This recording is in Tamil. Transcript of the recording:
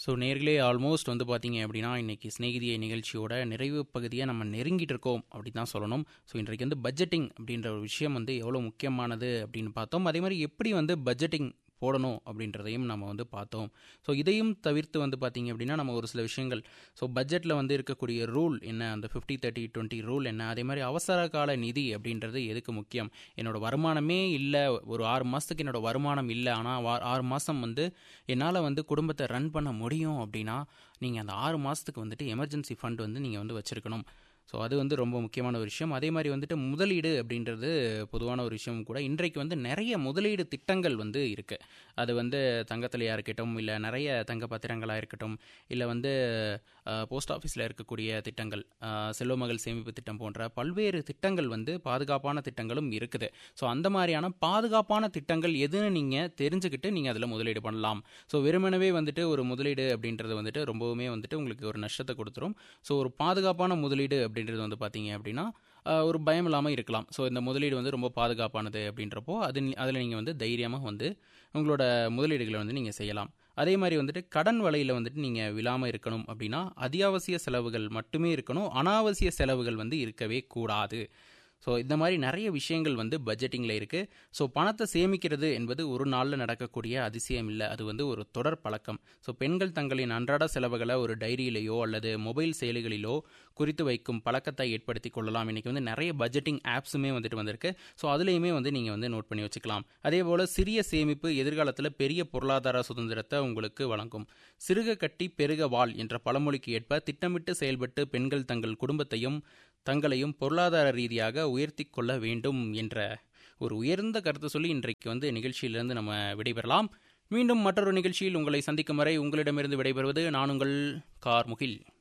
ஸோ நேர்களே ஆல்மோஸ்ட் வந்து பார்த்தீங்க அப்படின்னா இன்னைக்கு சிநேகிதியை நிகழ்ச்சியோட நிறைவு பகுதியை நம்ம நெருங்கிட்டு இருக்கோம் அப்படி தான் சொல்லணும் ஸோ இன்றைக்கு வந்து பட்ஜெட்டிங் அப்படின்ற ஒரு விஷயம் வந்து எவ்வளோ முக்கியமானது அப்படின்னு பார்த்தோம் அதே மாதிரி எப்படி வந்து பட்ஜெட்டிங் போடணும் அப்படின்றதையும் நம்ம வந்து பார்த்தோம் ஸோ இதையும் தவிர்த்து வந்து பார்த்தீங்க அப்படின்னா நம்ம ஒரு சில விஷயங்கள் ஸோ பட்ஜெட்டில் வந்து இருக்கக்கூடிய ரூல் என்ன அந்த ஃபிஃப்டி தேர்ட்டி டுவெண்ட்டி ரூல் என்ன அதே மாதிரி அவசர கால நிதி அப்படின்றது எதுக்கு முக்கியம் என்னோட வருமானமே இல்லை ஒரு ஆறு மாதத்துக்கு என்னோட வருமானம் இல்லை ஆனால் ஆறு மாதம் வந்து என்னால் வந்து குடும்பத்தை ரன் பண்ண முடியும் அப்படின்னா நீங்கள் அந்த ஆறு மாதத்துக்கு வந்துட்டு எமர்ஜென்சி ஃபண்ட் வந்து நீங்கள் வந்து வச்சுருக்கணும் ஸோ அது வந்து ரொம்ப முக்கியமான ஒரு விஷயம் அதே மாதிரி வந்துட்டு முதலீடு அப்படின்றது பொதுவான ஒரு விஷயம் கூட இன்றைக்கு வந்து நிறைய முதலீடு திட்டங்கள் வந்து இருக்குது அது வந்து தங்கத்திலையாக இருக்கட்டும் இல்லை நிறைய தங்க பத்திரங்களாக இருக்கட்டும் இல்லை வந்து போஸ்ட் ஆஃபீஸில் இருக்கக்கூடிய திட்டங்கள் செல்வமகள் சேமிப்பு திட்டம் போன்ற பல்வேறு திட்டங்கள் வந்து பாதுகாப்பான திட்டங்களும் இருக்குது ஸோ அந்த மாதிரியான பாதுகாப்பான திட்டங்கள் எதுன்னு நீங்கள் தெரிஞ்சுக்கிட்டு நீங்கள் அதில் முதலீடு பண்ணலாம் ஸோ வெறுமனவே வந்துட்டு ஒரு முதலீடு அப்படின்றது வந்துட்டு ரொம்பவுமே வந்துட்டு உங்களுக்கு ஒரு நஷ்டத்தை கொடுத்துரும் ஸோ ஒரு பாதுகாப்பான முதலீடு அப்படின்றது வந்து பார்த்தீங்க அப்படின்னா ஒரு பயம் இல்லாமல் இருக்கலாம் ஸோ இந்த முதலீடு வந்து ரொம்ப பாதுகாப்பானது அப்படின்றப்போ அது அதில் நீங்கள் வந்து தைரியமாக வந்து உங்களோட முதலீடுகளை வந்து நீங்கள் செய்யலாம் அதே மாதிரி வந்துட்டு கடன் வலையில் வந்துட்டு நீங்கள் விழாமல் இருக்கணும் அப்படின்னா அத்தியாவசிய செலவுகள் மட்டுமே இருக்கணும் அனாவசிய செலவுகள் வந்து இருக்கவே கூடாது ஸோ இந்த மாதிரி நிறைய விஷயங்கள் வந்து பட்ஜெட்டிங்கில் இருக்குது ஸோ பணத்தை சேமிக்கிறது என்பது ஒரு நாளில் நடக்கக்கூடிய அதிசயம் இல்லை அது வந்து ஒரு தொடர் பழக்கம் ஸோ பெண்கள் தங்களின் அன்றாட செலவுகளை ஒரு டைரியிலேயோ அல்லது மொபைல் செயலிகளிலோ குறித்து வைக்கும் பழக்கத்தை ஏற்படுத்தி கொள்ளலாம் இன்றைக்கி வந்து நிறைய பட்ஜெட்டிங் ஆப்ஸுமே வந்துட்டு வந்திருக்கு ஸோ அதுலேயுமே வந்து நீங்கள் வந்து நோட் பண்ணி வச்சுக்கலாம் அதே போல் சிறிய சேமிப்பு எதிர்காலத்தில் பெரிய பொருளாதார சுதந்திரத்தை உங்களுக்கு வழங்கும் சிறுக கட்டி பெருக வாழ் என்ற பழமொழிக்கு ஏற்ப திட்டமிட்டு செயல்பட்டு பெண்கள் தங்கள் குடும்பத்தையும் தங்களையும் பொருளாதார ரீதியாக உயர்த்தி கொள்ள வேண்டும் என்ற ஒரு உயர்ந்த கருத்தை சொல்லி இன்றைக்கு வந்து நிகழ்ச்சியிலிருந்து நம்ம விடைபெறலாம் மீண்டும் மற்றொரு நிகழ்ச்சியில் உங்களை சந்திக்கும் வரை உங்களிடமிருந்து விடைபெறுவது நான் உங்கள் கார்முகில்